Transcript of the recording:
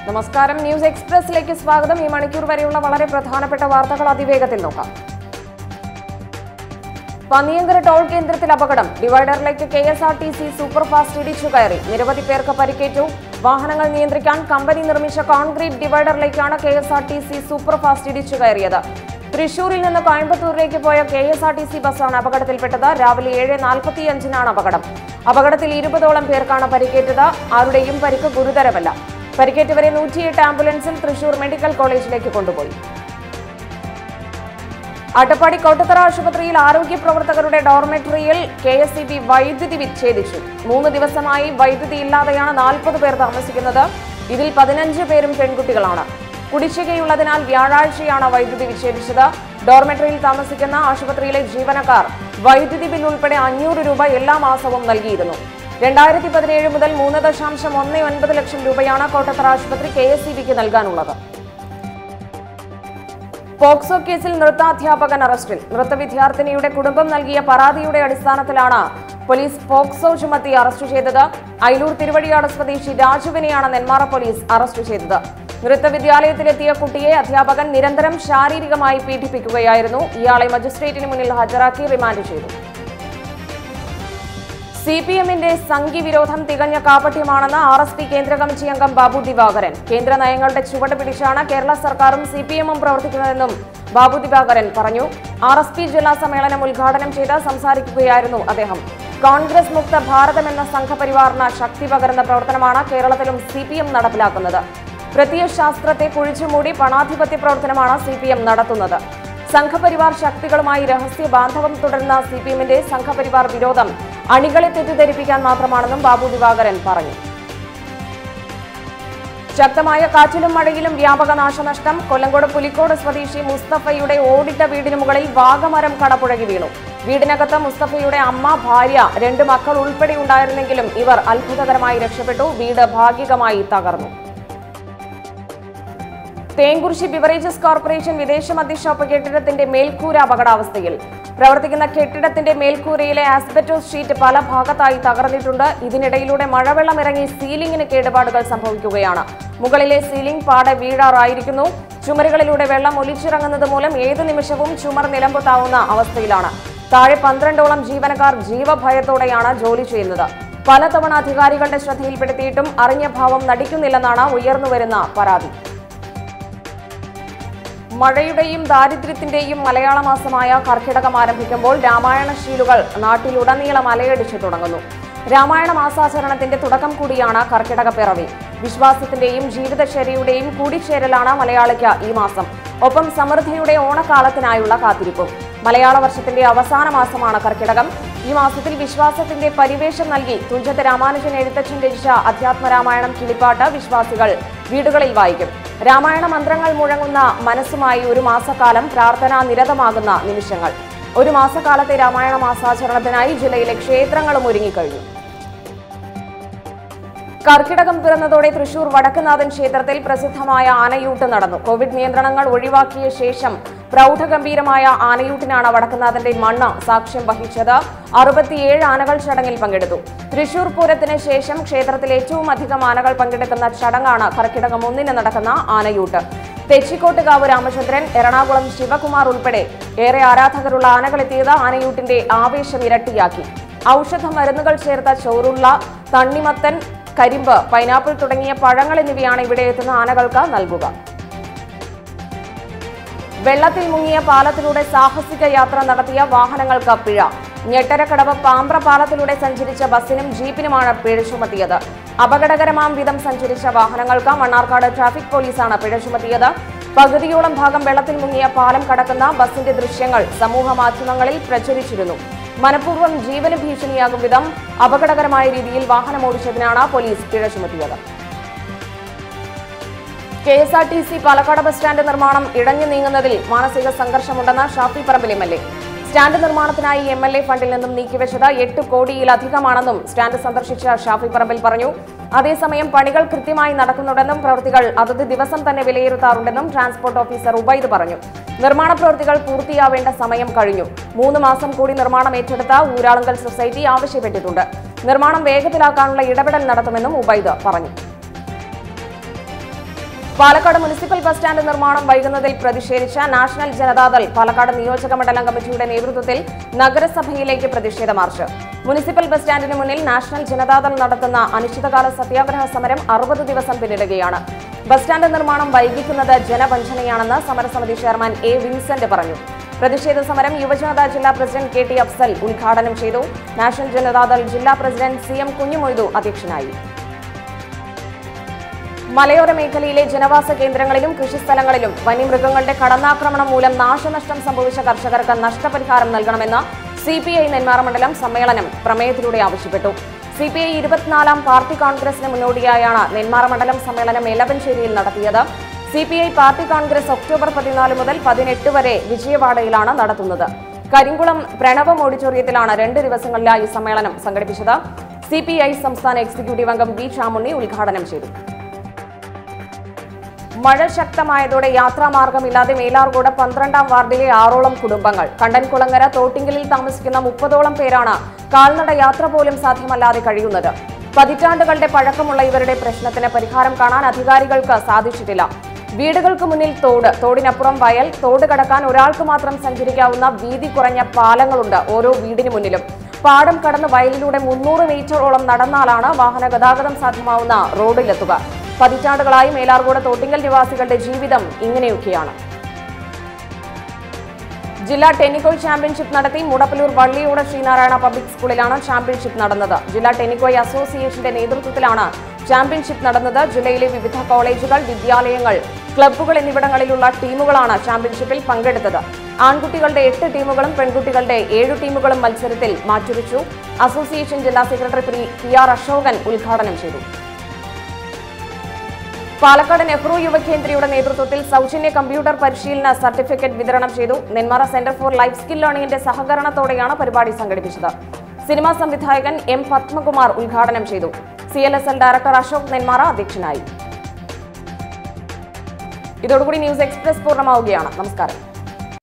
നമസ്കാരം ന്യൂസ് എക്സ്പ്രസിലേക്ക് സ്വാഗതം ഈ മണിക്കൂർ വരെയുള്ള വളരെ പ്രധാനപ്പെട്ട വാർത്തകൾ അതിവേഗത്തിൽ നോക്കാം പന്നിയങ്കര ടോൾ കേന്ദ്രത്തിൽ അപകടം ഡിവൈഡറിലേക്ക് K S R T C super fast ഇടിച്ചു കയറി നിരവധി പേർക്ക് പരിക്കേറ്റു വാഹനങ്ങൾ നിയന്ത്രിക്കാൻ കമ്പനി നിർമ്മിച്ച കോൺക്രീറ്റ് ഡിവൈഡറിലേക്കാണ് K S R T C super fast ഇടിച്ചു കയറിയത് തൃശൂരിൽ നിന്ന് കോയമ്പത്തൂരിലേക്ക് പോയ K S R T C ബസ്സാണ് അപകടത്തിൽപ്പെട്ടത് രാവിലെ ഏഴ് നാൽപ്പത്തിയഞ്ചിനാണ് അപകടം അപകടത്തിൽ ഇരുപതോളം പേർക്കാണ് പരിക്കേറ്റത് ആരുടെയും പരിക്ക് ഗുരുതരമല്ല പരിക്കേറ്റവരെ നൂറ്റിയെട്ട് ആംബുലൻസിൽ തൃശൂർ മെഡിക്കൽ കോളേജിലേക്ക് കൊണ്ടുപോയി അട്ടപ്പാടി കോട്ടത്തറ ആശുപത്രിയിൽ ആരോഗ്യ പ്രവർത്തകരുടെ ഡോർമെട്രിയിൽ കെ എസ് ഇ ബി വൈദ്യുതി വിച്ഛേദിച്ചു മൂന്ന് ദിവസമായി വൈദ്യുതി ഇല്ലാതെയാണ് നാൽപ്പത് പേർ താമസിക്കുന്നത് ഇതിൽ പതിനഞ്ച് പേരും പെൺകുട്ടികളാണ് കുടിശ്ശികയുള്ളതിനാൽ വ്യാഴാഴ്ചയാണ് വൈദ്യുതി വിച്ഛേദിച്ചത് ഡോർമെട്രിയിൽ താമസിക്കുന്ന ആശുപത്രിയിലെ ജീവനക്കാർ വൈദ്യുതി ബിൽ ഉൾപ്പെടെ അഞ്ഞൂറ് രൂപ എല്ലാ മാസവും നൽകിയിരുന്നു രണ്ടായിരത്തി പതിനേഴ് മുതൽ മൂന്ന് ദശാംശം ഒന്ന് ഒൻപത് ലക്ഷം രൂപയാണ് കോട്ടത്തറ ആശുപത്രി കെ എസ് ഇ ബിക്ക് നൽകാനുള്ളത് പോക്സോ കേസിൽ നൃത്താധ്യാപകൻ അറസ്റ്റിൽ നൃത്ത വിദ്യാർത്ഥിനിയുടെ കുടുംബം നൽകിയ പരാതിയുടെ അടിസ്ഥാനത്തിലാണ് പോലീസ് പോക്സോ ചുമത്തി അറസ്റ്റ് ചെയ്തത് അയിലൂർ തിരുവഴിയാട് സ്വദേശി രാജുവിനെയാണ് നെന്മാറ പോലീസ് അറസ്റ്റ് ചെയ്തത് നൃത്ത വിദ്യാലയത്തിലെത്തിയ കുട്ടിയെ അധ്യാപകൻ നിരന്തരം ശാരീരികമായി പീഡിപ്പിക്കുകയായിരുന്നു ഇയാളെ മജിസ്ട്രേറ്റിന് മുന്നിൽ ഹാജരാക്കി റിമാൻഡ് ചെയ്തു സി പി എമ്മിന്റെ സംഘി വിരോധം തികഞ്ഞ കാപട്യമാണെന്ന് ആർ എസ് പി കേന്ദ്ര കമ്മിറ്റി അംഗം ബാബു ദിവാകരൻ കേന്ദ്ര നയങ്ങളുടെ ചുവട് പിടിച്ചാണ് കേരള സർക്കാരും സി പി എമ്മും പ്രവർത്തിക്കുന്നതെന്നും ബാബു ദിവാകരൻ പറഞ്ഞു ആർ എസ് പി ജില്ലാ സമ്മേളനം ഉദ്ഘാടനം ചെയ്ത് സംസാരിക്കുകയായിരുന്നു അദ്ദേഹം കോൺഗ്രസ് മുക്ത ഭാരതം എന്ന സംഘപരിവാറിന് ശക്തി പകരുന്ന പ്രവർത്തനമാണ് കേരളത്തിലും സി പി എം നടപ്പിലാക്കുന്നത് പ്രത്യയശാസ്ത്രത്തെ കുഴിച്ചുമൂടി പണാധിപത്യ പ്രവർത്തനമാണ് സി പി എം നടത്തുന്നത് സംഘപരിവാർ ശക്തികളുമായി രഹസ്യ ബാന്ധവം തുടരുന്ന സി പി എമ്മിന്റെ സംഘപരിവാർ വിരോധം അണികളെ തെറ്റിദ്ധരിപ്പിക്കാൻ മാത്രമാണെന്നും ബാബു ദിവാകരൻ പറഞ്ഞു ശക്തമായ കാറ്റിലും മഴയിലും വ്യാപക നാശനഷ്ടം കൊല്ലങ്കോട് പുലിക്കോട് സ്വദേശി മുസ്തഫയുടെ ഓടിട്ട വീടിന് മുകളിൽ വാഗമരം കടപുഴകി വീണു വീടിനകത്ത് മുസ്തഫയുടെ അമ്മ ഭാര്യ രണ്ട് മക്കൾ ഉൾപ്പെടെ ഉണ്ടായിരുന്നെങ്കിലും ഇവർ അത്ഭുതകരമായി രക്ഷപ്പെട്ടു വീട് ഭാഗികമായി തകർന്നു തേങ്കുറിശി ബിവറേജസ് കോർപ്പറേഷൻ വിദേശ മദ്യഷോപ്പ് കെട്ടിടത്തിന്റെ മേൽക്കൂര അപകടാവസ്ഥയിൽ പ്രവർത്തിക്കുന്ന കെട്ടിടത്തിന്റെ മേൽക്കൂരയിലെ ആസ്ബറ്റോസ് ഷീറ്റ് പല ഭാഗത്തായി തകർന്നിട്ടുണ്ട് ഇതിനിടയിലൂടെ മഴവെള്ളം ഇറങ്ങി സീലിംഗിന് കേടുപാടുകൾ സംഭവിക്കുകയാണ് മുകളിലെ സീലിംഗ് പാടെ വീഴാറായിരിക്കുന്നു ചുമരുകളിലൂടെ വെള്ളം ഒലിച്ചിറങ്ങുന്നത് മൂലം ഏതു നിമിഷവും ചുമർ നിലമ്പൊത്താവുന്ന അവസ്ഥയിലാണ് താഴെ പന്ത്രണ്ടോളം ജീവനക്കാർ ജീവഭയത്തോടെയാണ് ജോലി ചെയ്യുന്നത് പലതവണ അധികാരികളുടെ ശ്രദ്ധയിൽപ്പെടുത്തിയിട്ടും അറിഞ്ഞ ഭാവം നടിക്കുന്നില്ലെന്നാണ് ഉയർന്നുവരുന്ന പരാതി മഴയുടെയും ദാരിദ്ര്യത്തിന്റെയും മലയാള മാസമായ കർക്കിടകം ആരംഭിക്കുമ്പോൾ രാമായണ ശീലുകൾ നാട്ടിലുടനീളം അലയടിച്ചു തുടങ്ങുന്നു രാമായണ മാസാചരണത്തിന്റെ തുടക്കം കൂടിയാണ് കർക്കിടക പിറവി വിശ്വാസത്തിന്റെയും ജീവിതചര്യയുടെയും കൂടിച്ചേരലാണ് മലയാളിക്ക് ഈ മാസം ഒപ്പം സമൃദ്ധിയുടെ ഓണക്കാലത്തിനായുള്ള കാത്തിരിപ്പും മലയാള വർഷത്തിന്റെ അവസാന മാസമാണ് കർക്കിടകം ഈ മാസത്തിൽ വിശ്വാസത്തിന്റെ പരിവേഷം നൽകി തുഞ്ചത്ത് രാമാനുജൻ എഴുത്തച്ഛൻ രചിച്ച അധ്യാത്മരാമായണം കിളിപ്പാട്ട് വിശ്വാസികൾ വീടുകളിൽ വായിക്കും രാമായണ മന്ത്രങ്ങൾ മുഴങ്ങുന്ന മനസ്സുമായി ഒരു മാസക്കാലം പ്രാർത്ഥനാ നിരതമാകുന്ന നിമിഷങ്ങൾ ഒരു മാസക്കാലത്തെ രാമായണ മാസാചരണത്തിനായി ജില്ലയിലെ ക്ഷേത്രങ്ങളും ഒരുങ്ങിക്കഴിഞ്ഞു കർക്കിടകം പിറന്നതോടെ തൃശൂർ വടക്കുനാഥൻ ക്ഷേത്രത്തിൽ പ്രസിദ്ധമായ ആനയൂട്ട് നടന്നു കോവിഡ് നിയന്ത്രണങ്ങൾ ഒഴിവാക്കിയ ശേഷം പ്രൗഢഗംഭീരമായ ആനയൂട്ടിനാണ് വടക്കുനാഥന്റെ മണ്ണ് സാക്ഷ്യം വഹിച്ചത് അറുപത്തിയേഴ് ആനകൾ ചടങ്ങിൽ പങ്കെടുത്തു തൃശൂർ പൂരത്തിന് ശേഷം ക്ഷേത്രത്തിൽ ഏറ്റവും അധികം ആനകൾ പങ്കെടുക്കുന്ന ചടങ്ങാണ് കർക്കിടകം ഒന്നിന് നടക്കുന്ന ആനയൂട്ട് തെച്ചിക്കോട്ടുകാവ് രാമചന്ദ്രൻ എറണാകുളം ശിവകുമാർ ഉൾപ്പെടെ ഏറെ ആരാധകരുള്ള ആനകളെത്തിയത് ആനയൂട്ടിന്റെ ആവേശം ഇരട്ടിയാക്കി ഔഷധ മരുന്നുകൾ ചേർത്ത ചോറുള്ള തണ്ണിമത്തൻ കരിമ്പ് പൈനാപ്പിൾ തുടങ്ങിയ പഴങ്ങൾ എന്നിവയാണ് ഇവിടെ എത്തുന്ന ആനകൾക്ക് നൽകുക വെള്ളത്തിൽ മുങ്ങിയ പാലത്തിലൂടെ സാഹസിക യാത്ര നടത്തിയ വാഹനങ്ങൾക്ക് പിഴ ഞെട്ടരക്കടവ് പാമ്പ്ര പാലത്തിലൂടെ സഞ്ചരിച്ച ബസ്സിനും ജീപ്പിനുമാണ് പിഴ ചുമത്തിയത് അപകടകരമാം വിധം സഞ്ചരിച്ച വാഹനങ്ങൾക്ക് മണ്ണാർക്കാട് ട്രാഫിക് പോലീസാണ് പിഴ ചുമത്തിയത് പകുതിയോളം ഭാഗം വെള്ളത്തിൽ മുങ്ങിയ പാലം കടക്കുന്ന ബസിന്റെ ദൃശ്യങ്ങൾ സമൂഹ മാധ്യമങ്ങളിൽ പ്രചരിച്ചിരുന്നു മനഃപൂർവ്വം ജീവന് ഭീഷണിയാകും വിധം അപകടകരമായ രീതിയിൽ വാഹനമോടിച്ചതിനാണ് പോലീസ് പിഴ ചുമത്തിയത് K S R T C Palakkad bus stand നിർമ്മാണം ഇടഞ്ഞു നീങ്ങുന്നതിൽ മാനസിക സംഘർഷമുണ്ടെന്ന് Shafi Parambil M L A stand നിർമ്മാണത്തിനായി എം എൽ എ ഫണ്ടിൽ നിന്നും നീക്കിവെച്ചത് എട്ട് കോടിയിലധികമാണെന്നും സ്റ്റാൻഡ് സന്ദർശിച്ച ഷാഫി പറമ്പിൽ പറഞ്ഞു അതേസമയം പണികൾ കൃത്യമായി നടക്കുന്നുണ്ടെന്നും പ്രവൃത്തികൾ അതത് ദിവസം തന്നെ വിലയിരുത്താറുണ്ടെന്നും ട്രാൻസ്പോർട്ട് ഓഫീസർ ഉബൈദ് പറഞ്ഞു നിർമ്മാണ പ്രവൃത്തികൾ പൂർത്തിയാവേണ്ട സമയം കഴിഞ്ഞു മൂന്ന് മാസം കൂടി നിർമ്മാണം ഏറ്റെടുത്ത ഊരാളുങ്കൽ സൊസൈറ്റി ആവശ്യപ്പെട്ടിട്ടുണ്ട് നിർമ്മാണം വേഗത്തിലാക്കാനുള്ള ഇടപെടൽ നടത്തുമെന്നും ഉബൈദ് പറഞ്ഞു പാലക്കാട് മുനിസിപ്പൽ ബസ് സ്റ്റാൻഡ് നിർമ്മാണം വൈകുന്നതിൽ പ്രതിഷേധിച്ച നാഷണൽ ജനതാദൾ പാലക്കാട് നിയോജക മണ്ഡലം കമ്മിറ്റിയുടെ നേതൃത്വത്തിൽ നഗരസഭയിലേക്ക് പ്രതിഷേധ മാർച്ച് മുനിസിപ്പൽ ബസ് സ്റ്റാൻഡിന് മുന്നിൽ നാഷണൽ ജനതാദൾ നടത്തുന്ന അനിശ്ചിതകാല സത്യാഗ്രഹ സമരം അറുപത് ദിവസം പിന്നിടുകയാണ് ബസ് സ്റ്റാൻഡ് നിർമ്മാണം വൈകിക്കുന്നത് ജനവഞ്ചനയാണെന്ന് സമരസമിതി ചെയർമാൻ എ വിൻസെന്റ് പറഞ്ഞു പ്രതിഷേധ സമരം യുവജനതാ ജില്ലാ പ്രസിഡന്റ് കെ ടി അഫ്സൽ ഉദ്ഘാടനം ചെയ്തു നാഷണൽ ജനതാദൾ ജില്ലാ പ്രസിഡന്റ് സി എം കുഞ്ഞുമൊയ്തു അധ്യക്ഷനായി മലയോര മേഖലയിലെ ജനവാസ കേന്ദ്രങ്ങളിലും കൃഷിസ്ഥലങ്ങളിലും വന്യമൃഗങ്ങളുടെ കടന്നാക്രമണം മൂലം നാശനഷ്ടം സംഭവിച്ച കർഷകർക്ക് നഷ്ടപരിഹാരം നൽകണമെന്ന് സി പി ഐ നെന്മാറ മണ്ഡലം സമ്മേളനം പ്രമേയത്തിലൂടെ ആവശ്യപ്പെട്ടു സി പി ഐ ഇരുപത്തിനാലാം പാർട്ടി കോൺഗ്രസിന് മുന്നോടിയായാണ് നെന്മാറ മണ്ഡലം സമ്മേളനം എലവൻശ്ശേരിയിൽ നടത്തിയത് C P I party congress October പതിനാല് മുതൽ പതിനെട്ട് വരെ വിജയവാഡയിലാണ് നടത്തുന്നത് കരിങ്കുളം പ്രണവം ഓഡിറ്റോറിയത്തിലാണ് രണ്ട് ദിവസങ്ങളിലായി സമ്മേളനം സംഘടിപ്പിച്ചത് സി പി ഐ സംസ്ഥാന എക്സിക്യൂട്ടീവ് അംഗം വി ചാമുണ്ണി ഉദ്ഘാടനം ചെയ്തു മഴ ശക്തമായതോടെ യാത്രാമാർഗമില്ലാതെ മേലാർകോട് പന്ത്രണ്ടാം വാർഡിലെ ആറോളം കുടുംബങ്ങൾ കണ്ടൻകുളങ്ങര തോട്ടിങ്കലിൽ താമസിക്കുന്ന മുപ്പതോളം പേരാണ് കാൽനട യാത്ര പോലും സാധ്യമല്ലാതെ കഴിയുന്നത് പതിറ്റാണ്ടുകളുടെ പഴക്കമുള്ള ഇവരുടെ പ്രശ്നത്തിന് പരിഹാരം കാണാൻ അധികാരികൾക്ക് സാധിച്ചിട്ടില്ല വീടുകൾക്ക് മുന്നിൽ തോട് തോടിനപ്പുറം വയൽ തോട് കടക്കാൻ ഒരാൾക്ക് മാത്രം സഞ്ചരിക്കാവുന്ന വീതി കുറഞ്ഞ പാലങ്ങളുണ്ട് ഓരോ വീടിന് മുന്നിലും പാടം കടന്ന് വയലിലൂടെ മുന്നൂറ് മീറ്ററോളം നടന്നാലാണ് വാഹന ഗതാഗതം സാധ്യമാവുന്ന റോഡിലെത്തുക പതിറ്റാണ്ടുകളായി മേലാർകോട് തോട്ടിങ്കൽ നിവാസികളുടെ ജീവിതം ഇങ്ങനെയൊക്കെയാണ് ജില്ലാ ടെന്നിക്കോയ് ചാമ്പ്യൻഷിപ്പ് നടത്തി മുടപ്പലൂർ വള്ളിയോട് ശ്രീനാരായണ പബ്ലിക് സ്കൂളിലാണ് ചാമ്പ്യൻഷിപ്പ് നടന്നത് ജില്ലാ ടെന്നിക്കോയ് അസോസിയേഷന്റെ നേതൃത്വത്തിലാണ് ചാമ്പ്യൻഷിപ്പ് നടന്നത് ജില്ലയിലെ വിവിധ കോളേജുകൾ വിദ്യാലയങ്ങൾ ക്ലബ്ബുകൾ എന്നിവിടങ്ങളിലുള്ള ടീമുകളാണ് ചാമ്പ്യൻഷിപ്പിൽ പങ്കെടുത്തത് ആൺകുട്ടികളുടെ എട്ട് ടീമുകളും പെൺകുട്ടികളുടെ ഏഴു ടീമുകളും മത്സരത്തിൽ മാറ്റുരച്ചു അസോസിയേഷൻ ജില്ലാ സെക്രട്ടറി പി പി ആർ അശോകൻ ഉദ്ഘാടനം ചെയ്തു പാലക്കാട് നെഹ്റു യുവകേന്ദ്രയുടെ നേതൃത്വത്തിൽ സൗജന്യ കമ്പ്യൂട്ടർ പരിശീലന സർട്ടിഫിക്കറ്റ് വിതരണം ചെയ്തു Nenmara centre for life skill ലേണിംഗിന്റെ സഹകരണത്തോടെയാണ് പരിപാടി സംഘടിപ്പിച്ചത് സിനിമാ സംവിധായകൻ എം പത്മകുമാർ ഉദ്ഘാടനം ചെയ്തു C L S L director Ashok Nenmara അധ്യക്ഷനായി ഇതോടുകൂടി ന്യൂസ് എക്സ്പ്രസ് പൂർണ്ണമാവുകയാണ് നമസ്കാരം